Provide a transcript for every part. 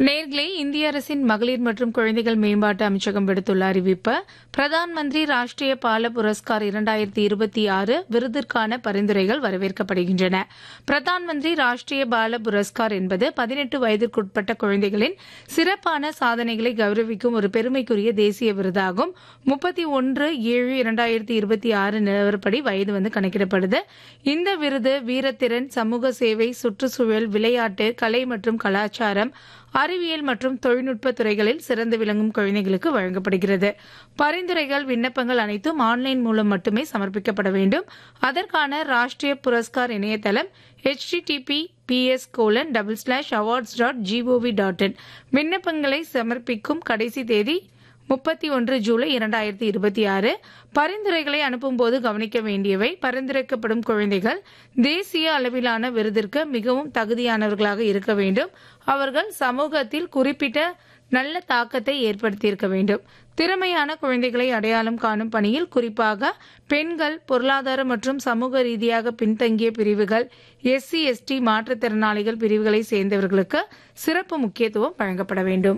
நேர்களே இந்திய அரசின் மகளிர் மற்றும் குழந்தைகள் மேம்பாட்டு அமைச்சகம் விடுத்துள்ள அறிவிப்பு பிரதான் மந்திரி ராஷ்டிரிய பால புரஸ்கார் இரண்டாயிரத்தி இருபத்தி ஆறு விருதிற்கான பரிந்துரைகள் வரவேற்கப்படுகின்றன பிரதான் மந்திரி ராஷ்டிரிய பால புரஸ்கார் என்பது பதினெட்டு வயதிற்குட்பட்ட குழந்தைகளின் சிறப்பான சாதனைகளை கௌரவிக்கும் ஒரு பெருமைக்குரிய தேசிய விருதாகும் முப்பத்தி ஒன்று ஏழு இரண்டாயிரத்தி இருபத்தி ஆறு நிலவரப்படி வயது வந்து கணக்கிடப்படுது இந்த விருது வீரத்திறன் சமூக சேவை சுற்றுச்சூழல் விளையாட்டு கலை மற்றும் கலாச்சாரம் அறிவியல் மற்றும் தொழில்நுட்ப துறைகளில் சிறந்து விளங்கும் குழந்தைகளுக்கு வழங்கப்படுகிறது பரிந்துரைகள் விண்ணப்பங்கள் அனைத்தும் ஆன்லைன் மூலம் மட்டுமே சமர்ப்பிக்கப்பட வேண்டும் அதற்கான ராஷ்டிரிய புரஸ்கார் இணையதளம் http ps colon double slash awards dot GOV dot in விண்ணப்பங்களை சமர்ப்பிக்கும் கடைசி தேதி முப்பத்தி ஒன்று ஜூலை இரண்டாயிரத்தி இருபத்தி ஆறு பரிந்துரைகளை அனுப்பும்போது கவனிக்க வேண்டியவை பரிந்துரைக்கப்படும் குழந்தைகள் தேசிய அளவிலான விருதிற்கு மிகவும் தகுதியானவர்களாக இருக்க வேண்டும் அவர்கள் சமூகத்தில் குறிப்பிட்ட நல்ல தாக்கத்தை ஏற்படுத்தியிருக்க வேண்டும் திறமையான குழந்தைகளை அடையாளம் காணும் பணியில் குறிப்பாக பெண்கள் பொருளாதார மற்றும் சமூக ரீதியாக பின்தங்கிய பிரிவுகள் எஸ்சி எஸ்டி மாற்றுத்திறனாளிகள் பிரிவுகளை சேர்ந்தவர்களுக்கு சிறப்பு முக்கியத்துவம் வழங்கப்பட வேண்டும்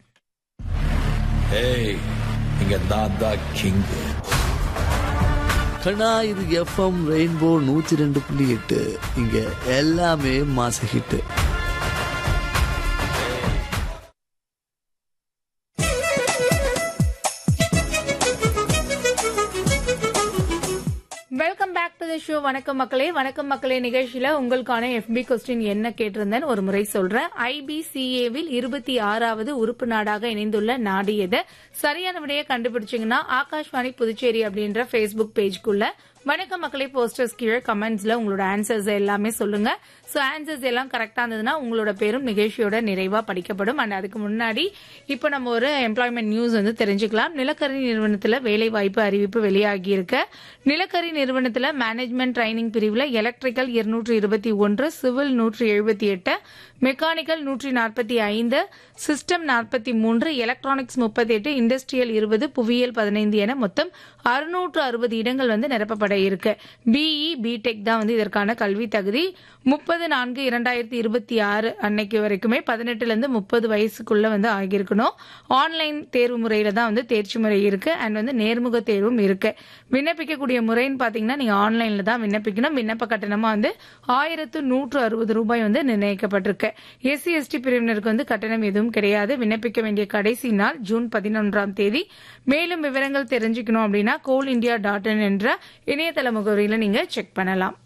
ஏய் இங்க நான் தான் கிங் கண்ணா இது எஃப்எம் ரெயின்போ நூத்தி ரெண்டு புள்ளி எட்டு இங்க எல்லாமே மாச hit welcome back to the show வணக்கம் மக்களே வணக்கம் மக்களே நிகழ்ச்சியில உங்களுக்கான எஃபி கொஸ்டின் என்ன கேட்டிருந்தேன் ஒரு முறை சொல்றேன் ஐபிசிஏவில் இருபத்தி ஆறாவது உறுப்பு நாடாக இணைந்துள்ள நாடு எது சரியான விடையை கண்டுபிடிச்சீங்கன்னா ஆகாஷ்வாணி புதுச்சேரி அப்படின்ற ஃபேஸ்புக் பேஜ்க்குள்ள வணக்கம் மக்களே போஸ்டர்ஸ் கீழே கமெண்ட்ஸ்ல உங்களோட ஆன்சர்ஸ் எல்லாமே சொல்லுங்க ஸோ ஆன்சர்ஸ் எல்லாம் கரெக்டா இருந்ததுன்னா உங்களோட பேரும் நிகழ்ச்சியோட நிறைவா படிக்கப்படும் அண்ட் அதுக்கு முன்னாடி இப்போ நம்ம ஒரு எம்ப்ளாய்மெண்ட் நியூஸ் வந்து தெரிஞ்சுக்கலாம் நிலக்கரி நிறுவனத்துல வேலை வாய்ப்பு அறிவிப்பு வெளியாகி இருக்கு நிலக்கரி நிறுவனத்துல மேனேஜ்மெண்ட் ட்ரைனிங் பிரிவுல எலக்ட்ரிக்கல் இருநூற்றி இருபத்தி ஒன்று சிவில் நூற்றி எழுபத்தி எட்டு மெக்கானிக்கல் நூற்றி நாற்பத்தி ஐந்து சிஸ்டம் நாற்பத்தி மூன்று எலக்ட்ரானிக்ஸ் முப்பத்தி எட்டு இண்டஸ்ட்ரியல் இருபது புவியியல் பதினைந்து என மொத்தம் அறுநூற்று அறுபது இடங்கள் வந்து நிரப்பப்பட இருக்கு பிஇ பிடெக் தான் வந்து இதற்கான கல்வி தகுதி முப்பது நான்கு இரண்டாயிரத்தி இருபத்தி ஆறு அன்னைக்கு வரைக்குமே பதினெட்டுல இருந்து முப்பது வயசுக்குள்ள வந்து ஆகியிருக்கணும் ஆன்லைன் தேர்வு முறையில தான் வந்து தேர்ச்சி முறை இருக்கு அண்ட் வந்து நேர்முக தேர்வும் இருக்கு விண்ணப்பிக்கக்கூடிய முறைன்னு பாத்தீங்கன்னா நீங்க ஆன்லைன்ல தான் விண்ணப்பிக்கணும் விண்ணப்ப கட்டணமா வந்து ஆயிரத்து நூற்று அறுபது ரூபாய் வந்து நிர்ணயிக்கப்பட்டிருக்கு எஸ்சி எஸ்டி பிரிவினருக்கு வந்து கட்டணம் எதுவும் கிடையாது விண்ணப்பிக்க வேண்டிய கடைசி நாள் ஜூன் பதினொன்றாம் தேதி மேலும் விவரங்கள் தெரிஞ்சுக்கணும் அப்படின்னா கோல் இந்தியா டாட் இன் என்ற இணையதள முகவரியில நீங்க செக் பண்ணலாம்